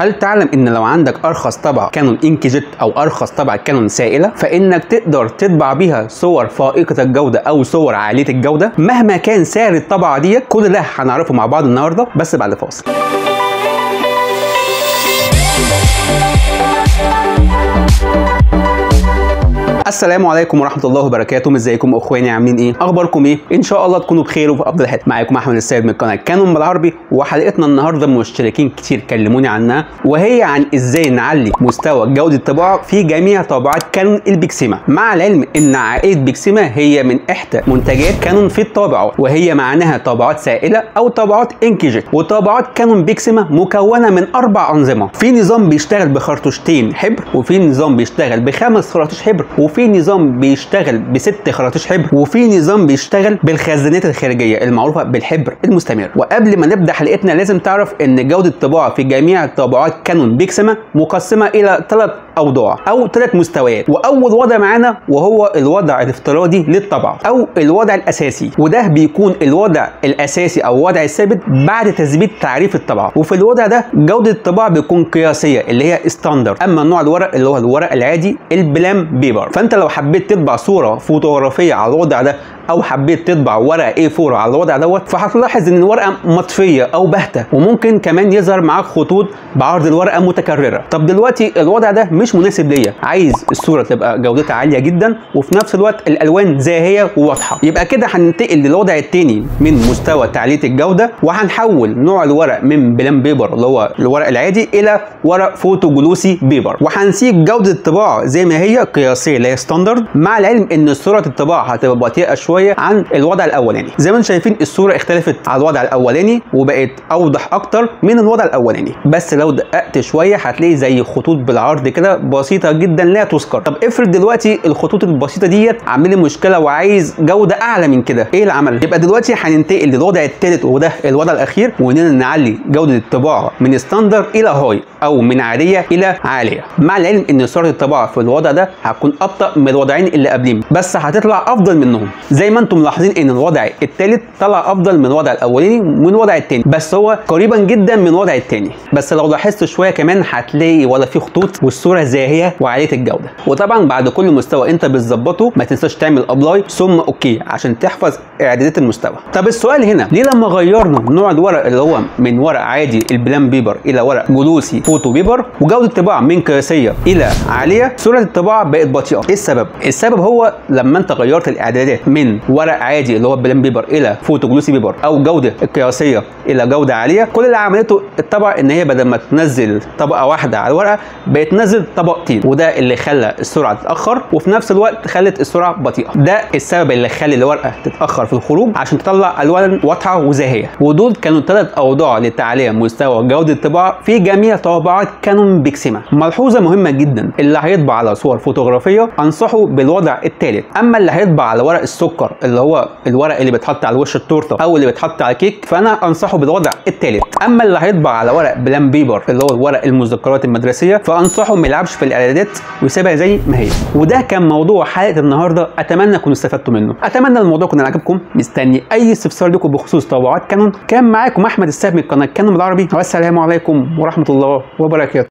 هل تعلم ان لو عندك ارخص طبعه كانون انكجيت او ارخص طبعه كانون سائله فانك تقدر تطبع بيها صور فائقه الجوده او صور عاليه الجوده مهما كان سعر الطبعه ديت كل ده هنعرفه مع بعض النهارده بس بعد فاصل السلام عليكم ورحمه الله وبركاته ازيكم اخواني عاملين ايه اخباركم ايه ان شاء الله تكونوا بخير وفي افضل حال معاكم احمد السيد من قناه كانون بالعربي وحلقتنا النهارده مشتركين كتير كلموني عنها وهي عن ازاي نعلي مستوى جوده الطباعه في جميع طبعات كانون البيكسيما مع العلم ان عائله بيكسيما هي من احدى منتجات كانون في الطابعه وهي معناها طابعات سائله او طابعات انكجيت وطابعات كانون بيكسيما مكونه من اربع انظمه في نظام بيشتغل بخرطوشتين حبر وفي نظام بيشتغل بخمس خراطيش حبر وفي نظام بيشتغل بست خراطيش حبر وفي نظام بيشتغل بالخزانات الخارجيه المعروفه بالحبر المستمر وقبل ما نبدا حلقتنا لازم تعرف ان جوده الطباعه في جميع طبعات كانون بيكسما مقسمه الى ثلاث اوضاع او ثلاث مستويات واول وضع معانا وهو الوضع الافتراضي للطبعه او الوضع الاساسي وده بيكون الوضع الاساسي او الوضع الثابت بعد تثبيت تعريف الطبعه وفي الوضع ده جوده الطباعه بيكون قياسيه اللي هي ستاندرد اما نوع الورق اللي هو الورق العادي البلام بيبر فانت لو حبيت تطبع صوره فوتوغرافيه على الوضع ده او حبيت تطبع ورقه A4 على الوضع دوت فهتلاحظ ان الورقه مطفيه او باهته وممكن كمان يظهر معاك خطوط بعرض الورقه متكرره طب دلوقتي الوضع ده مش مناسب ليا عايز الصوره تبقى جودتها عاليه جدا وفي نفس الوقت الالوان زاهيه وواضحه يبقى كده هننتقل للوضع الثاني من مستوى تعليه الجوده وهنحول نوع الورق من بلان بيبر اللي هو الورق العادي الى ورق فوتو جلوسي بيبر وهنسيب جوده الطباعه زي ما هي قياسيه اللي هي ستاندرد مع العلم ان سرعه الطباعه هتبقى بطيئه شويه عن الوضع الاولاني زي ما انتم شايفين الصوره اختلفت على الوضع الاولاني وبقت اوضح اكتر من الوضع الاولاني بس لو دققت شويه هتلاقي زي خطوط بالعرض كده بسيطه جدا لا تذكر طب افرض دلوقتي الخطوط البسيطه ديت عامل لي مشكله وعايز جوده اعلى من كده ايه العمل يبقى دلوقتي هننتقل للوضع الثالث وده الوضع الاخير واننا نعلي جوده الطباعه من ستاندر الى هاي او من عاديه الى عاليه مع العلم ان سرعه الطباعه في الوضع ده هتكون ابطا من الوضعين اللي قبلهم بس هتطلع افضل منهم زي ما انتم ملاحظين ان الوضع الثالث طلع افضل من الوضع الاولاني ومن الوضع الثاني بس هو قريبا جدا من الوضع الثاني بس لو لاحظت شويه كمان هتلاقي ولا في خطوط والصوره زاهيه وعاليه الجوده وطبعا بعد كل مستوى انت بتظبطه ما تنساش تعمل ابلاي ثم اوكي عشان تحفظ اعدادات المستوى طب السؤال هنا ليه لما غيرنا نوع الورق اللي هو من ورق عادي البلان بيبر الى ورق جلوسي فوتو بيبر وجوده الطباعه من قياسيه الى عاليه سرعه الطباعه بقت بطيئه ايه السبب السبب هو لما انت غيرت الاعدادات من ورق عادي اللي هو بلان بيبر الى فوتو جلوسي بيبر او جوده القياسيه الى جوده عاليه كل اللي عملته الطبعه ان هي بدل ما تنزل طبقه واحده على الورقه بقت تنزل طبقتين وده اللي خلى السرعه تتاخر وفي نفس الوقت خلت السرعه بطيئه ده السبب اللي خلى الورقه تتاخر في الخروج عشان تطلع الوان واضحه وزاهيه ودول كانوا ثلاث اوضاع لتعليه مستوى جوده الطباعه في جميع طباعات كانون بيكسيما ملحوظه مهمه جدا اللي هيطبع على صور فوتوغرافيه انصحه بالوضع الثالث اما اللي هيطبع على ورق السكر اللي هو الورق اللي بيتحط على وش التورته او اللي بيتحط على كيك فانا انصحه بالوضع الثالث اما اللي هيطبع على ورق بلان بيبر اللي هو ورق المذكرات المدرسيه فانصحه ما يلعبش في الاعدادات ويسيبها زي ما هي وده كان موضوع حلقه النهارده اتمنى تكونوا استفدتوا منه اتمنى الموضوع يكون عجبكم مستني اي استفسار لكم بخصوص طبعات كانون كان معاكم احمد الساب من قناه كانون بالعربي والسلام عليكم ورحمه الله وبركاته